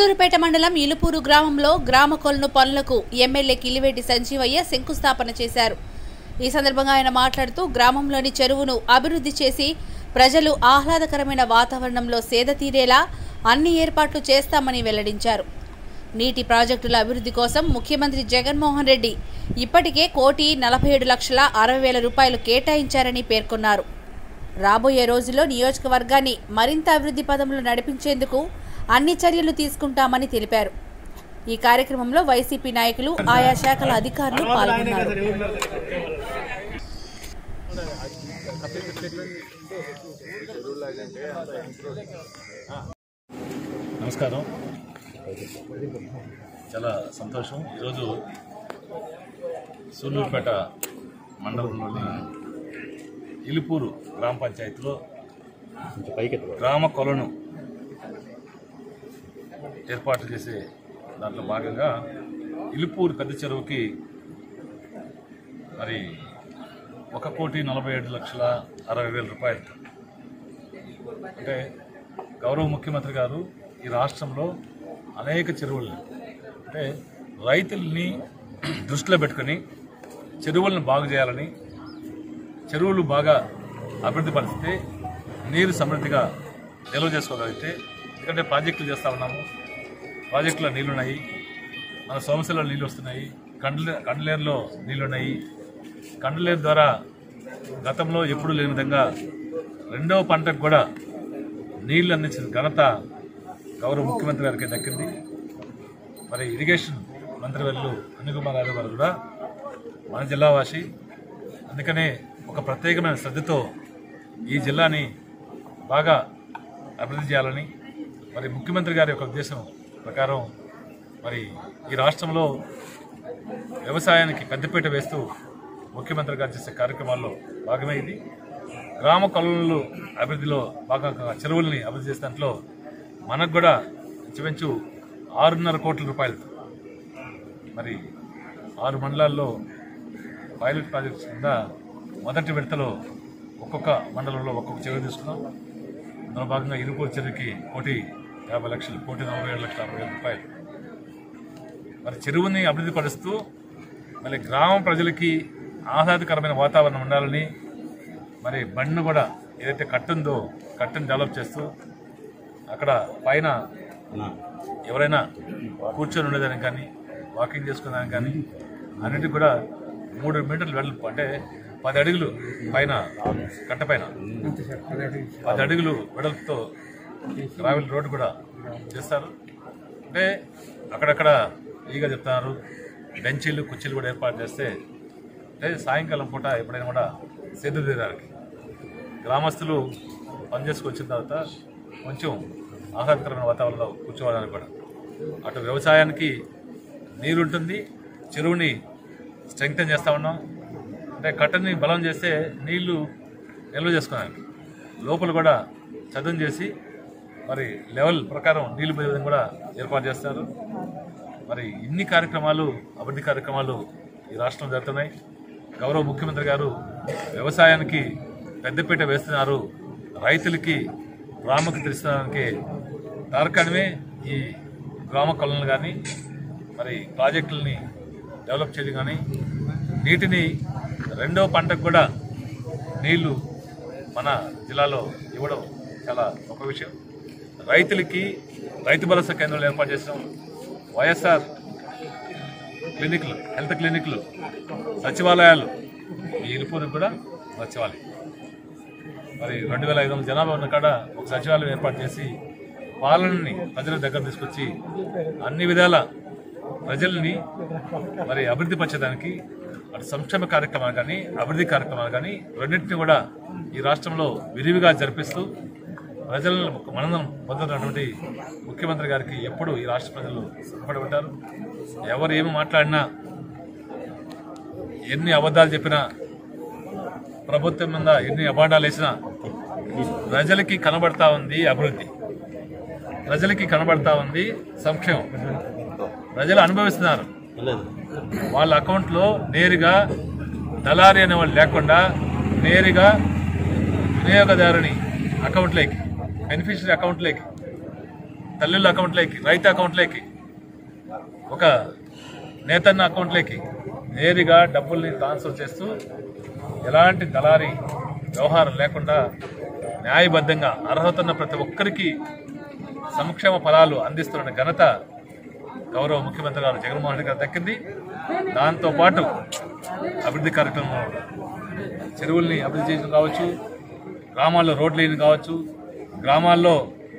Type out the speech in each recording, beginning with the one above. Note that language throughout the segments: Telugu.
సూలూరుపేట మండలం ఇలుపూరు గ్రామంలో గ్రామ కొలను పనులకు ఎమ్మెల్యే కిలివేటి సంజీవయ్య శంకుస్థాపన చేశారు ఈ సందర్భంగా ఆయన మాట్లాడుతూ గ్రామంలోని చెరువును అభివృద్ధి చేసి ప్రజలు ఆహ్లాదకరమైన వాతావరణంలో సేద తీరేలా అన్ని ఏర్పాట్లు చేస్తామని వెల్లడించారు నీటి ప్రాజెక్టుల అభివృద్ధి కోసం ముఖ్యమంత్రి జగన్మోహన్ రెడ్డి ఇప్పటికే కోటి నలభై ఏడు లక్షల అరవై వేల రూపాయలు కేటాయించారని పేర్కొన్నారు రాబోయే రోజుల్లో నియోజకవర్గాన్ని మరింత అభివృద్ధి పదంలో నడిపించేందుకు అన్ని చర్యలు తీసుకుంటామని తెలిపారు ఈ కార్యక్రమంలో వైసీపీ నాయకులు ఆయా శాఖల అధికారులు పాల్గొన్నారు నమస్కారం చాలా సంతోషం ఈరోజు సూళ్ళూరుపేట మండలంలోని ఇలుపూరు గ్రామ పంచాయతీలో గ్రామ కొలను ఏర్పాటు చేసే దాంట్లో భాగంగా ఇలుపూరు పెద్ద చెరువుకి మరి ఒక కోటి నలభై ఏడు లక్షల అరవై వేల రూపాయలు అంటే గౌరవ ముఖ్యమంత్రి గారు ఈ రాష్ట్రంలో అనేక చెరువుల్ని అంటే రైతుల్ని దృష్టిలో పెట్టుకొని చెరువులను బాగు చేయాలని చెరువులు బాగా అభివృద్ధి పరిస్తే నీరు సమృద్ధిగా నిల్వ చేసుకోగలిగితే ఎందుకంటే ప్రాజెక్టులు చేస్తా ఉన్నాము ప్రాజెక్టులో నీళ్లున్నాయి మన సోమశిలో నీళ్ళు వస్తున్నాయి కండ్ల కండ్లేరులో నీళ్లున్నాయి కండ్లేరు ద్వారా గతంలో ఎప్పుడు లేని విధంగా రెండవ పంటకు కూడా నీళ్లు అందించిన ఘనత గౌరవ ముఖ్యమంత్రి గారికి దక్కింది మరి ఇరిగేషన్ మంత్రివర్యులు అనిల్కుమార్ యాదవ్ గారు కూడా మన జిల్లావాసి అందుకనే ఒక ప్రత్యేకమైన శ్రద్ధతో ఈ జిల్లాని బాగా అభివృద్ధి చేయాలని మరి ముఖ్యమంత్రి గారి యొక్క ఉద్దేశం ప్రకారం మరి ఈ రాష్ట్రంలో వ్యవసాయానికి పెద్దపీట వేస్తూ ముఖ్యమంత్రి గారు చేసే కార్యక్రమాల్లో భాగమే ఇది గ్రామ కొలనులు అభివృద్ధిలో భాగంగా చెరువుల్ని అభివృద్ధి చేసే దాంట్లో మనకు కూడా ఇంచుమించు ఆరున్నర కోట్ల రూపాయలు మరి ఆరు మండలాల్లో పైలట్ ప్రాజెక్ట్స్ కింద మొదటి విడతలో ఒక్కొక్క మండలంలో ఒక్కొక్క చెరువు తీసుకున్నాం అందులో భాగంగా ఇరుపూరు చెరువుకి కోటి యాభై లక్షలు కోటి నలభై ఏడు లక్షల అరవై వేల రూపాయలు మరి చెరువుని అభివృద్ధి పరుస్తూ మళ్ళీ గ్రామ ప్రజలకి ఆహ్లాదకరమైన వాతావరణం ఉండాలని మరి బండ్ను కూడా ఏదైతే కట్టుందో కట్టును డెవలప్ చేస్తూ అక్కడ పైన ఎవరైనా కూర్చొని ఉండేదానికి కానీ వాకింగ్ చేసుకునేదానికి కానీ అన్నిటికి కూడా మూడు మీటర్లు వెడల్పు అంటే పది అడుగులు పైన కట్ట పైన పది అడుగులు వెడల్పుతో గ్రావెల్ రోడ్డు కూడా చేస్తారు అంటే అక్కడక్కడ ఈగా చెప్తున్నారు బెంచీలు కుర్చీలు కూడా ఏర్పాటు చేస్తే అంటే సాయంకాలం పూట ఎప్పుడైనా కూడా సేదు తీయడానికి గ్రామస్తులు పనిచేసుకు వచ్చిన తర్వాత కొంచెం ఆహ్లాదకరమైన వాతావరణంలో కూర్చోవడానికి కూడా అటు వ్యవసాయానికి నీరు ఉంటుంది చెరువుని స్ట్రెంగ్తన్ చేస్తూ ఉన్నాం అంటే కట్టని బలం చేస్తే నీళ్లు నిల్వ చేసుకోవడానికి లోపల కూడా చదును చేసి మరి లెవెల్ ప్రకారం నీళ్లు పోయే విధంగా కూడా ఏర్పాటు చేస్తారు మరి ఇన్ని కార్యక్రమాలు అభివృద్ధి కార్యక్రమాలు ఈ రాష్ట్రంలో జరుగుతున్నాయి గౌరవ ముఖ్యమంత్రి గారు వ్యవసాయానికి పెద్దపీట వేస్తున్నారు రైతులకి ప్రాముఖ్యత ఇస్తానికి తారకాణమే ఈ గ్రామ కొలను కానీ మరి ప్రాజెక్టులని డెవలప్ చేయడం కానీ నీటిని రెండో పంటకు కూడా నీళ్లు మన జిల్లాలో ఇవ్వడం చాలా గొప్ప విషయం రైతులకి రైతు భరోసా కేంద్రాలు ఏర్పాటు చేసాం వైఎస్ఆర్ క్లినిక్లు హెల్త్ క్లినిక్లు సచివాలయాలు ఈ ఇరుపూరికి కూడా సచివాలయం మరి రెండు వేల ఐదు వందల జనాభా ఉన్న కాడ ఒక సచివాలయం ఏర్పాటు చేసి పాలనని ప్రజల దగ్గర తీసుకొచ్చి అన్ని విధాల ప్రజల్ని మరి అభివృద్ధి పరచడానికి అటు సంక్షేమ కార్యక్రమాలు కానీ అభివృద్ధి కార్యక్రమాలు కానీ రెండింటిని కూడా ఈ రాష్ట్రంలో విరివిగా జరిపిస్తూ ప్రజలను మనందరం పొందుతున్నటువంటి ముఖ్యమంత్రి గారికి ఎప్పుడు ఈ రాష్ట్ర ప్రజలు సుఖపడి ఉంటారు ఎవరు ఏమి మాట్లాడినా ఎన్ని అబద్ధాలు చెప్పినా ప్రభుత్వం మీద ఎన్ని అబాండాలు వేసినా ప్రజలకి కనబడతా ఉంది అభివృద్ధి ప్రజలకి కనబడతా ఉంది సంక్షేమం ప్రజలు అనుభవిస్తున్నారు వాళ్ళ అకౌంట్లో నేరుగా దళారీ అనే వాళ్ళు లేకుండా నేరుగా వినియోగదారుని అకౌంట్లోకి బెనిఫిషరీ అకౌంట్లోకి తల్లుల అకౌంట్లోకి రైతు అకౌంట్లోకి ఒక నేతన్న అకౌంట్లోకి నేరుగా డబ్బుల్ని ట్రాన్స్ఫర్ చేస్తూ ఎలాంటి దళారీ వ్యవహారం లేకుండా న్యాయబద్ధంగా అర్హత ఉన్న ప్రతి ఒక్కరికి సంక్షేమ ఫలాలు అందిస్తున్న ఘనత గౌరవ ముఖ్యమంత్రి గారు జగన్మోహన్ రెడ్డి గారు దక్కింది దాంతోపాటు అభివృద్ధి కార్యక్రమం చెరువుల్ని అభివృద్ధి చేయడం కావచ్చు గ్రామాల్లో రోడ్లు వేయడం కావచ్చు గ్రామాల్లో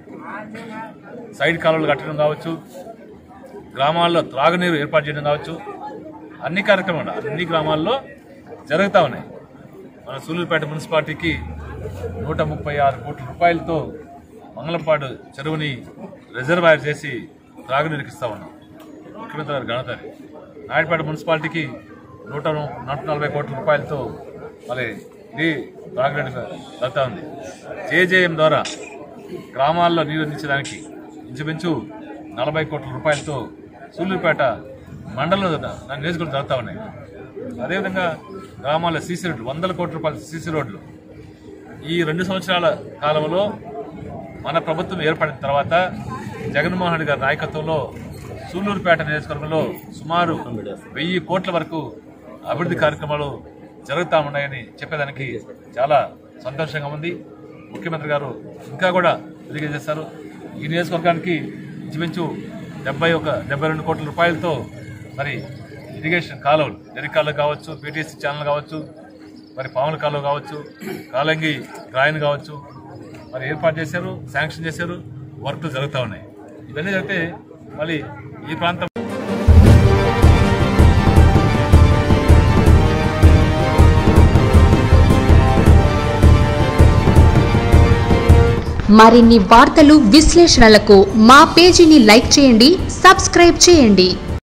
సైడ్ కాలువలు కట్టడం కావచ్చు గ్రామాల్లో త్రాగునీరు ఏర్పాటు చేయడం కావచ్చు అన్ని కార్యక్రమాలు అన్ని గ్రామాల్లో జరుగుతూ ఉన్నాయి మన సూలూరుపేట మున్సిపాలిటీకి నూట ముప్పై ఆరు కోట్ల రూపాయలతో మంగళంపాడు చెరువుని రిజర్వాయర్ చేసి త్రాగునీరుకి ఇస్తా ఉన్నాం ముఖ్యమంత్రి గారు ఘనత అది. నాయుడుపేట మున్సిపాలిటీకి నూట నూట నలభై కోట్ల రూపాయలతో మరి ఇది త్రాగునీరు జరుగుతూ ఉంది జేజేఎం ద్వారా గ్రామాల్లో నీరు అందించడానికి ఇంచుమించు నలభై కోట్ల రూపాయలతో సూళ్ళూరుపేట మండలంలో నా నియోజకవర్గం జరుగుతూ ఉన్నాయి అదేవిధంగా గ్రామాల్లో సీసీ రోడ్లు వందల కోట్ల రూపాయల సీసీ రోడ్లు ఈ రెండు సంవత్సరాల కాలంలో మన ప్రభుత్వం ఏర్పడిన తర్వాత జగన్మోహన్ రెడ్డి గారి నాయకత్వంలో సూళ్ళూరుపేట నియోజకవర్గంలో సుమారు వెయ్యి కోట్ల వరకు అభివృద్ధి కార్యక్రమాలు జరుగుతూ ఉన్నాయని చెప్పేదానికి చాలా సంతోషంగా ఉంది ముఖ్యమంత్రి గారు ఇంకా కూడా తెలియజేస్తారు ఈ నియోజకవర్గానికి ఇంచుమించు డెబ్బై ఒక డెబ్బై రెండు కోట్ల రూపాయలతో మరి ఇరిగేషన్ కాలువలు ఎరికాలు కావచ్చు పీటీసీ ఛానల్ కావచ్చు మరి పాముల కాలువ కావచ్చు కాలంగి గ్రాయన్ కావచ్చు మరి ఏర్పాటు చేశారు శాంక్షన్ చేశారు వర్క్లు జరుగుతూ ఉన్నాయి ఇవన్నీ జరిగితే మళ్ళీ ఈ ప్రాంతం మరిన్ని వార్తలు విశ్లేషణలకు మా పేజీని లైక్ చేయండి సబ్స్క్రైబ్ చేయండి